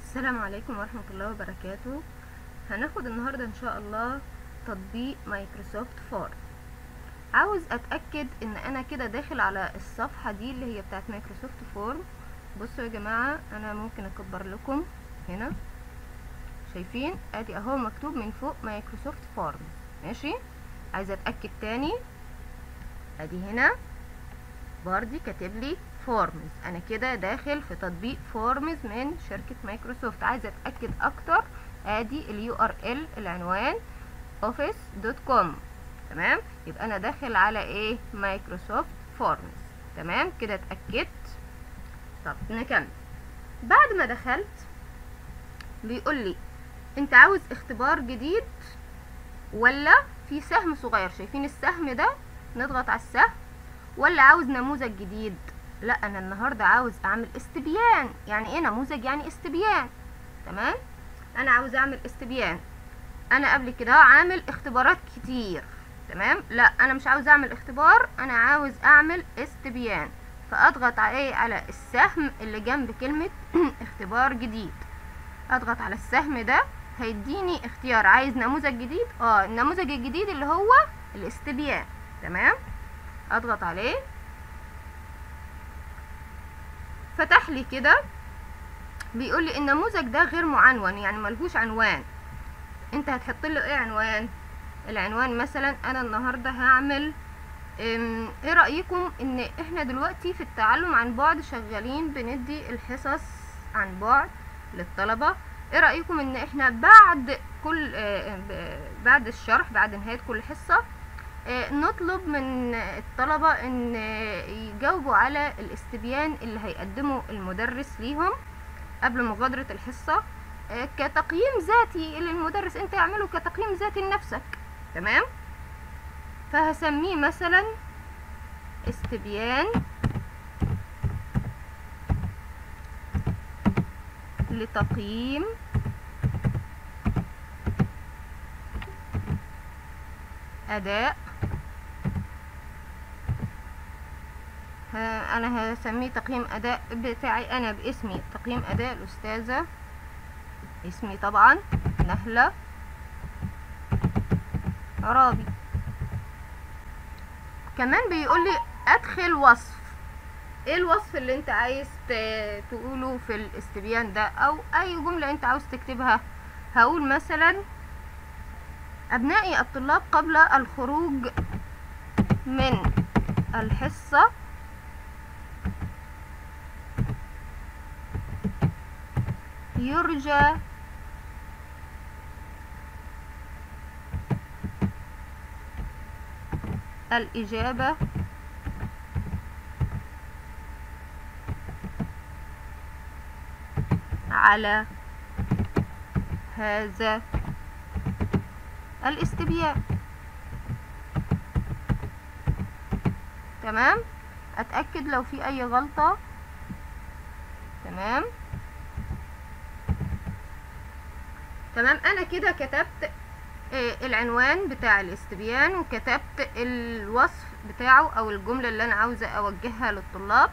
السلام عليكم ورحمة الله وبركاته هناخد النهاردة ان شاء الله تطبيق مايكروسوفت فورم عاوز اتأكد ان انا كده داخل على الصفحة دي اللي هي بتاعت مايكروسوفت فورم بصوا يا جماعة انا ممكن اكبر لكم هنا شايفين ادي اهو مكتوب من فوق مايكروسوفت فورم ماشي عايزة اتأكد تاني ادي هنا باردي كاتب لي فورمز انا كده داخل في تطبيق فورمز من شركة مايكروسوفت عايزة اتأكد اكتر ادي اليو ار ال العنوان اوفيس دوت كوم تمام يبقى انا داخل على ايه مايكروسوفت فورمز تمام كده اتأكدت طب نكمل بعد ما دخلت بيقول لي انت عاوز اختبار جديد ولا في سهم صغير شايفين السهم ده نضغط على السهم ولا عاوز نموذج جديد لا انا النهارده عاوز اعمل استبيان يعني ايه نموذج يعني استبيان تمام انا عاوز اعمل استبيان انا قبل كده عامل اختبارات كتير تمام لا انا مش عاوز اعمل اختبار انا عاوز اعمل استبيان فاضغط عليه على السهم اللي جنب كلمة اختبار جديد اضغط على السهم ده هيديني اختيار عايز نموذج جديد اه النموذج الجديد اللي هو الاستبيان تمام اضغط عليه فتح لي كده بيقول لي النموذج ده غير معنون يعني ملهوش عنوان انت هتحط له ايه عنوان العنوان مثلا انا النهارده هعمل ايه رايكم ان احنا دلوقتي في التعلم عن بعد شغالين بندي الحصص عن بعد للطلبه ايه رايكم ان احنا بعد كل بعد الشرح بعد نهايه كل حصه نطلب من الطلبة ان يجاوبوا على الاستبيان اللي هيقدمه المدرس ليهم قبل مغادرة الحصة كتقييم ذاتي للمدرس انت اعمله كتقييم ذاتي لنفسك تمام فهسميه مثلا استبيان لتقييم أداء انا هسميه تقييم اداء بتاعي انا باسمي تقييم اداء الاستاذة اسمي طبعا نهلة عرابي كمان بيقول لي ادخل وصف ايه الوصف اللي انت عايز تقوله في الاستبيان ده او اي جملة انت عاوز تكتبها هقول مثلا ابنائي الطلاب قبل الخروج من الحصة يرجى الإجابة على هذا الاستبيان تمام اتأكد لو في اي غلطة تمام تمام انا كده كتبت العنوان بتاع الاستبيان وكتبت الوصف بتاعه او الجملة اللي انا عاوزة اوجهها للطلاب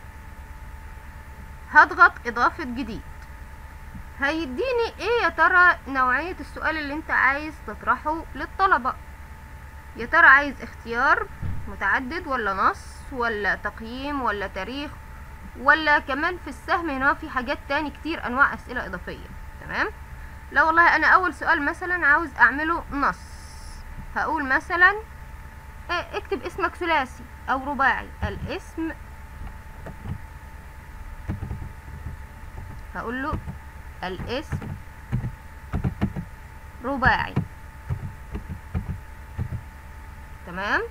هضغط اضافة جديد هيديني ايه يا ترى نوعية السؤال اللي انت عايز تطرحه للطلبة يا ترى عايز اختيار متعدد ولا نص ولا تقييم ولا تاريخ ولا كمان في السهم هنا في حاجات تاني كتير انواع اسئلة اضافية تمام لا والله انا اول سؤال مثلا عاوز اعمله نص هقول مثلا ايه اكتب اسمك ثلاثي او رباعي الاسم هقول له الاسم رباعي تمام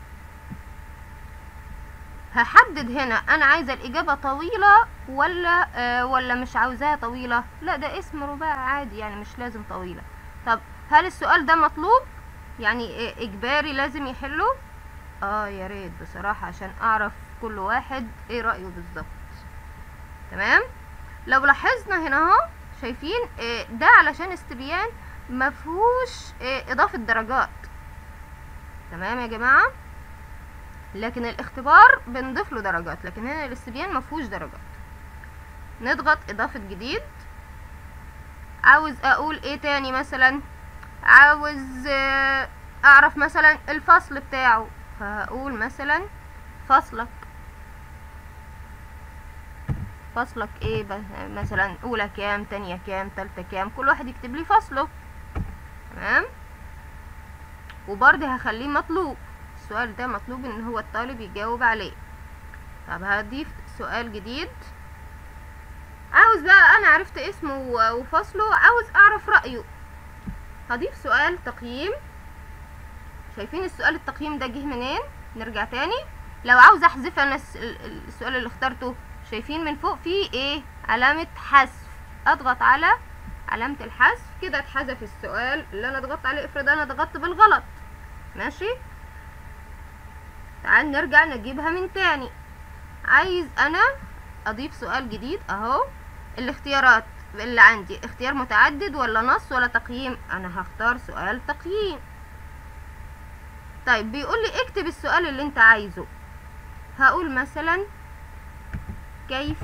هحدد هنا انا عايزه الاجابه طويله ولا آه ولا مش عاوزاها طويله لا ده اسم رباعي عادي يعني مش لازم طويله طب هل السؤال ده مطلوب يعني آه اجباري لازم يحله اه يا ريت بصراحه عشان اعرف كل واحد ايه رايه بالظبط تمام لو لاحظنا هنا اهو شايفين آه ده علشان استبيان مفهوش اضافه درجات تمام يا جماعه لكن الاختبار بنضيف له درجات لكن هنا الاستبيان مفهوش درجات نضغط اضافة جديد عاوز اقول ايه تاني مثلا عاوز آه، اعرف مثلا الفصل بتاعه فهقول مثلا فصلك فصلك ايه ب- مثلا اولى كام تانية كام تالتة كام كل واحد يكتب لي فصله تمام وبرضه هخليه مطلوب السؤال ده مطلوب ان هو الطالب يجاوب عليه طب هضيف سؤال جديد عاوز بقى انا عرفت اسمه و- وفصله عاوز اعرف رأيه هضيف سؤال تقييم شايفين السؤال التقييم ده جه منين نرجع تاني لو عاوز احذف انا الس- ال- ال- السؤال اللي اخترته شايفين من فوق فيه ايه علامة حذف اضغط على علامة الحذف كده اتحذف السؤال اللي انا ضغطت عليه افرض انا ضغطت بالغلط ماشي تعال نرجع نجيبها من تاني عايز انا اضيف سؤال جديد اهو الاختيارات اللي عندي اختيار متعدد ولا نص ولا تقييم انا هختار سؤال تقييم طيب بيقول لي اكتب السؤال اللي انت عايزه هقول مثلا كيف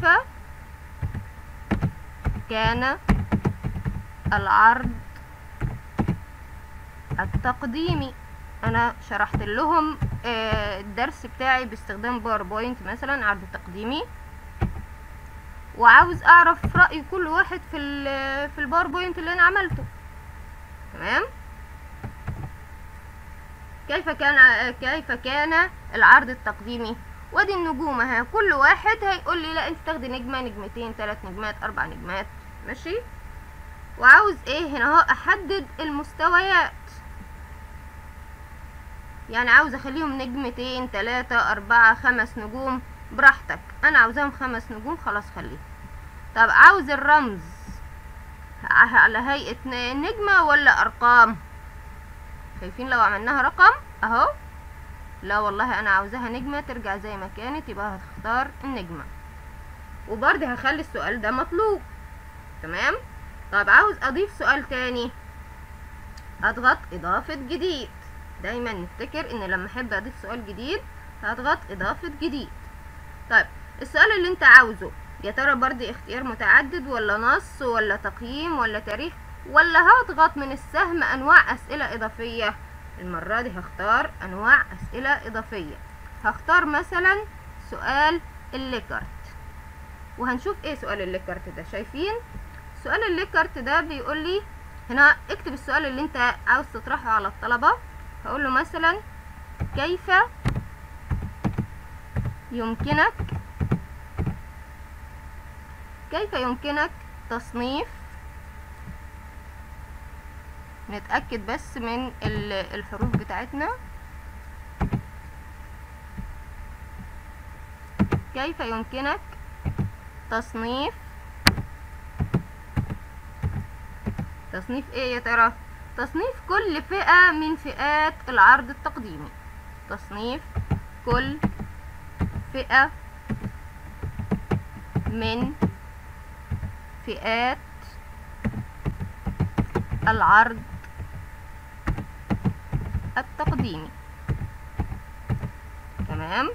كان العرض التقديمي انا شرحت لهم آه، الدرس بتاعي باستخدام باوربوينت مثلا عرض تقديمي وعاوز اعرف راي كل واحد في ال- في الباوربوينت اللي انا عملته تمام كيف كان كيف كان العرض التقديمي وادي النجوم اهي كل واحد هيقول لي لا انت تاخدي نجمه نجمتين ثلاث نجمات اربع نجمات ماشي وعاوز ايه هنا اهو احدد المستويات يعني عاوز اخليهم نجمتين تلاتة اربعة خمس نجوم براحتك انا عاوزاهم خمس نجوم خلاص خليه طب عاوز الرمز ع- على هيئة ن- نجمة ولا ارقام شايفين لو عملناها رقم اهو لا والله انا عاوزاها نجمة ترجع زي ما كانت يبقى هتختار النجمة وبرضه هخلي السؤال ده مطلوب تمام طب عاوز اضيف سؤال تاني اضغط اضافة جديد دايما نفتكر ان لما احب اضيف سؤال جديد هضغط اضافة جديد طيب السؤال اللي انت عاوزه يا ترى برضه اختيار متعدد ولا نص ولا تقييم ولا تاريخ ولا هضغط من السهم انواع اسئلة اضافية المرة دي هختار انواع اسئلة اضافية هختار مثلا سؤال الليكارت وهنشوف ايه سؤال الليكارت ده شايفين سؤال الليكارت ده بيقول لي هنا اكتب السؤال اللي انت عاوز تطرحه على الطلبة هقول له مثلا كيف يمكنك كيف يمكنك تصنيف نتأكد بس من ال- الحروف بتاعتنا كيف يمكنك تصنيف تصنيف ايه يا ترى تصنيف كل فئة من فئات العرض التقديمي تصنيف كل فئة من فئات العرض التقديمي تمام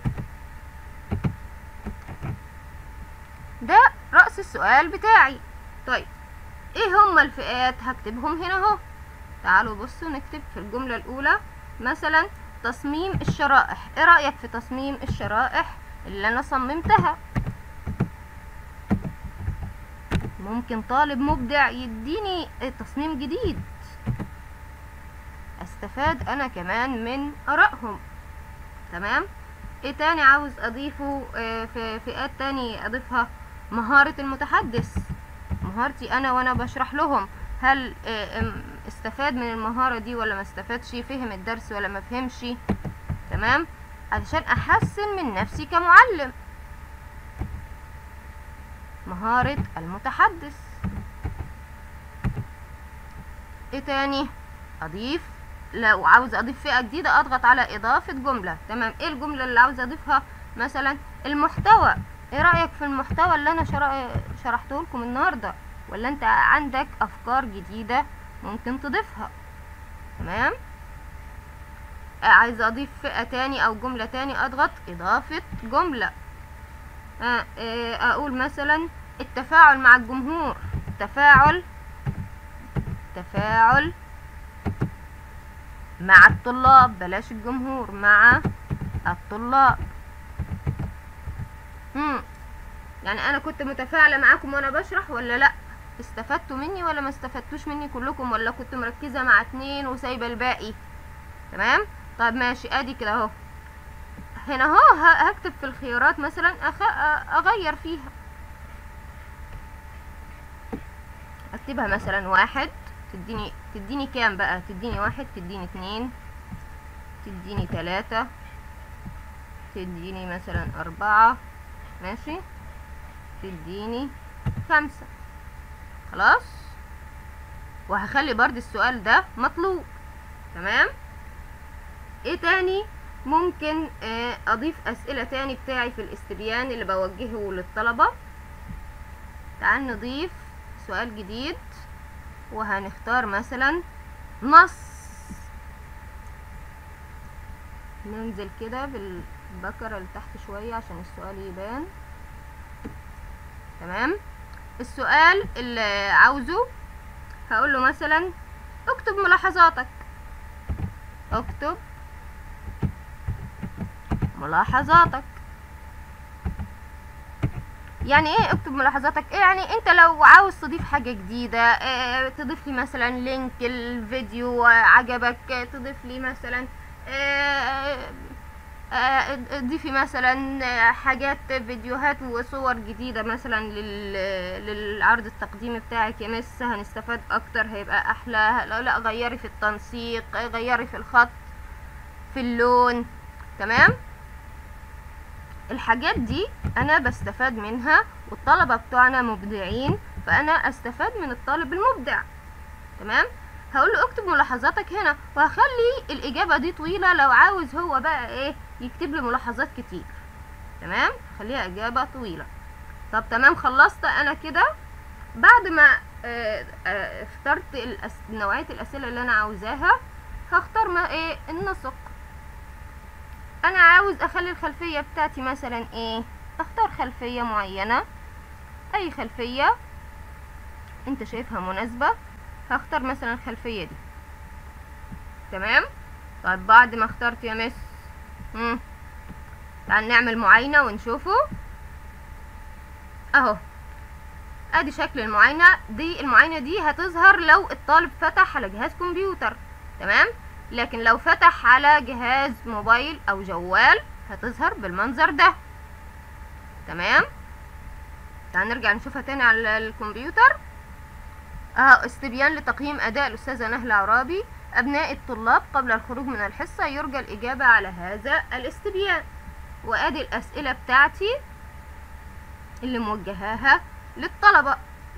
ده رأس السؤال بتاعي طيب ايه هما الفئات هكتبهم هنا اهو تعالوا بصوا نكتب في الجملة الأولى مثلا تصميم الشرائح ايه رأيك في تصميم الشرائح اللي أنا صممتها ممكن طالب مبدع يديني تصميم جديد استفاد أنا كمان من آرائهم تمام ايه تاني عاوز أضيفه آه، في فئات تاني أضيفها مهارة المتحدث مهارتي انا وانا بشرح لهم هل آه، ام- استفاد من المهارة دي ولا ما استفادش فهم الدرس ولا ما فهمش تمام علشان احسن من نفسي كمعلم مهارة المتحدث ايه تاني اضيف لو عاوز اضيف فئة جديدة اضغط على اضافة جملة تمام ايه الجملة اللي عاوز اضيفها مثلا المحتوى ايه رأيك في المحتوى اللي انا شرح... شرحته لكم النهاردة ولا انت عندك افكار جديدة ممكن تضيفها تمام آه، عايز اضيف فئة تاني او جملة تاني اضغط اضافة جملة آه، آه، اقول مثلا التفاعل مع الجمهور التفاعل التفاعل مع الطلاب بلاش الجمهور مع الطلاب مم. يعني انا كنت متفاعله معاكم وانا بشرح ولا لا استفدتوا مني ولا ما استفدتوش مني كلكم ولا كنت مركزه مع اتنين وسايبه الباقي تمام طيب ماشي ادي كده اهو هنا اهو ه- هكتب في الخيارات مثلا أخ... أ- اغير فيها اكتبها مثلا واحد تديني تديني كام بقى تديني واحد تديني اتنين تديني تلاتة تديني مثلا أربعة ماشي تديني خمسة خلاص وهخلي برضه السؤال ده مطلوب تمام ايه تاني ممكن آه، اضيف اسئلة تاني بتاعي في الاستبيان اللي بوجهه للطلبة تعال نضيف سؤال جديد وهنختار مثلا نص ننزل كده بالبكرة لتحت شوية عشان السؤال يبان تمام السؤال اللي عاوزه هقول له مثلا اكتب ملاحظاتك اكتب ملاحظاتك يعني ايه اكتب ملاحظاتك إيه يعني انت لو عاوز تضيف حاجة جديدة إيه تضيف لي مثلا لينك الفيديو عجبك إيه تضيف لي مثلا إيه آه، ضيفي مثلا آه، حاجات فيديوهات وصور جديدة مثلا لل- للعرض التقديمي بتاعك يا مس هنستفاد اكتر هيبقى احلى لا لا غيري في التنسيق غيري في الخط في اللون تمام الحاجات دي انا بستفاد منها والطلبة بتوعنا مبدعين فانا استفاد من الطالب المبدع تمام هقول له اكتب ملاحظاتك هنا وهخلي الاجابة دي طويلة لو عاوز هو بقى ايه يكتب لي ملاحظات كتير تمام خليها اجابة طويلة طب تمام خلصت انا كده بعد ما آه، آه، اخترت الأس... نوعية الاسئلة اللي انا عاوزاها هختار ما ايه النسق انا عاوز اخلي الخلفية بتاعتي مثلا ايه اختار خلفية معينة اي خلفية انت شايفها مناسبة هختار مثلا الخلفية دي تمام طيب بعد ما اخترت يا مس مم. تعال نعمل معاينة ونشوفه اهو ادي شكل المعاينة دي المعاينة دي هتظهر لو الطالب فتح على جهاز كمبيوتر تمام لكن لو فتح على جهاز موبايل او جوال هتظهر بالمنظر ده تمام تعال نرجع نشوفها تاني على الكمبيوتر اهو استبيان لتقييم اداء الاستاذة نهلة عرابي ابناء الطلاب قبل الخروج من الحصة يرجى الاجابة على هذا الاستبيان وادي الاسئلة بتاعتي اللي موجهاها للطلبة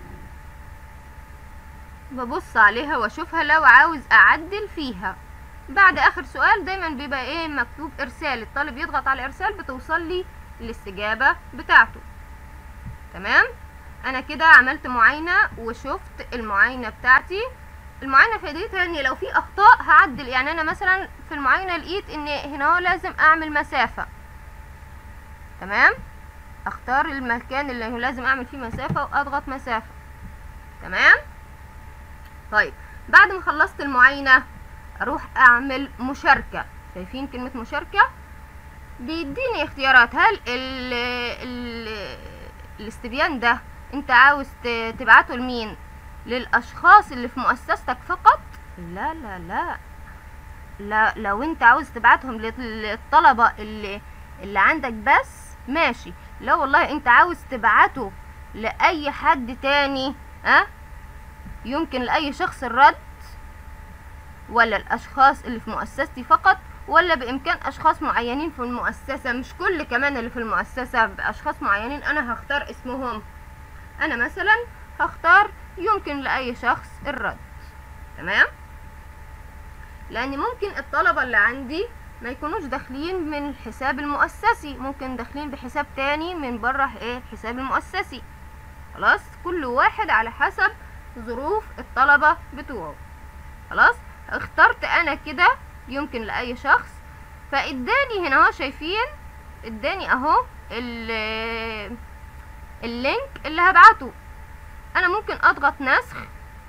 ببص عليها واشوفها لو عاوز اعدل فيها بعد اخر سؤال دايما بيبقى ايه مكتوب ارسال الطالب يضغط على ارسال بتوصل لي الاستجابة بتاعته تمام انا كده عملت معاينة وشفت المعاينة بتاعتي المعاينة فائدتها ان لو في اخطاء هعدل يعني انا مثلا في المعاينة لقيت ان هنا هو لازم اعمل مسافة تمام اختار المكان اللي لازم اعمل فيه مسافة واضغط مسافة تمام طيب بعد ما خلصت المعاينة اروح اعمل مشاركة شايفين كلمة مشاركة بيديني اختيارات هل ال ال الاستبيان ده انت عاوز ت- تبعته لمين للاشخاص اللي في مؤسستك فقط لا لا لا لا لو انت عاوز تبعتهم لل- للطلبة اللي اللي عندك بس ماشي لا والله انت عاوز تبعته لأي حد تاني ها يمكن لأي شخص الرد ولا الأشخاص اللي في مؤسستي فقط ولا بإمكان أشخاص معينين في المؤسسة مش كل كمان اللي في المؤسسة بأشخاص معينين أنا هختار اسمهم أنا مثلا هختار يمكن لأي شخص الرد تمام لأن ممكن الطلبة اللي عندي ما يكونوش داخلين من الحساب المؤسسي ممكن داخلين بحساب تاني من بره ايه الحساب المؤسسي خلاص كل واحد على حسب ظروف الطلبة بتوعه خلاص اخترت انا كده يمكن لاي شخص فاداني هنا اهو شايفين اداني اهو ال- اللينك اللي هبعته انا ممكن اضغط نسخ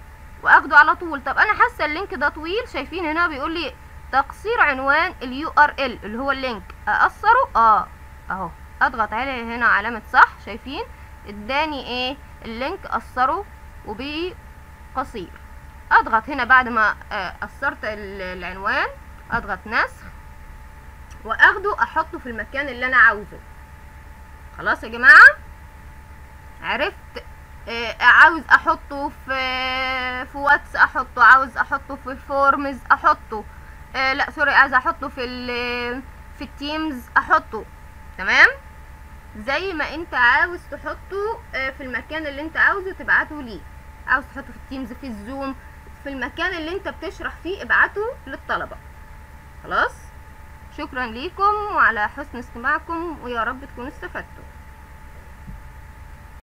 واخده على طول طب انا حاسه اللينك ده طويل شايفين هنا بيقول لي تقصير عنوان اليو ار ال اللي هو اللينك اقصره اه اهو اضغط عليه هنا علامه صح شايفين اداني ايه اللينك قصره وبقي قصير اضغط هنا بعد ما آه، قصرت ال- العنوان اضغط نسخ واخده احطه في المكان اللي انا عاوزه خلاص يا جماعه عرفت آه، عاوز احطه في في واتس احطه عاوز احطه في فورمز احطه آه لا سوري عايز احطه في ال في التيمز احطه تمام زي ما انت عاوز تحطه آه، في المكان اللي انت عاوزه تبعته ليه عاوز تحطه في التيمز في الزوم في المكان اللي انت بتشرح فيه ابعته للطلبة خلاص شكرا ليكم وعلى حسن استماعكم ويا رب تكونوا استفدتوا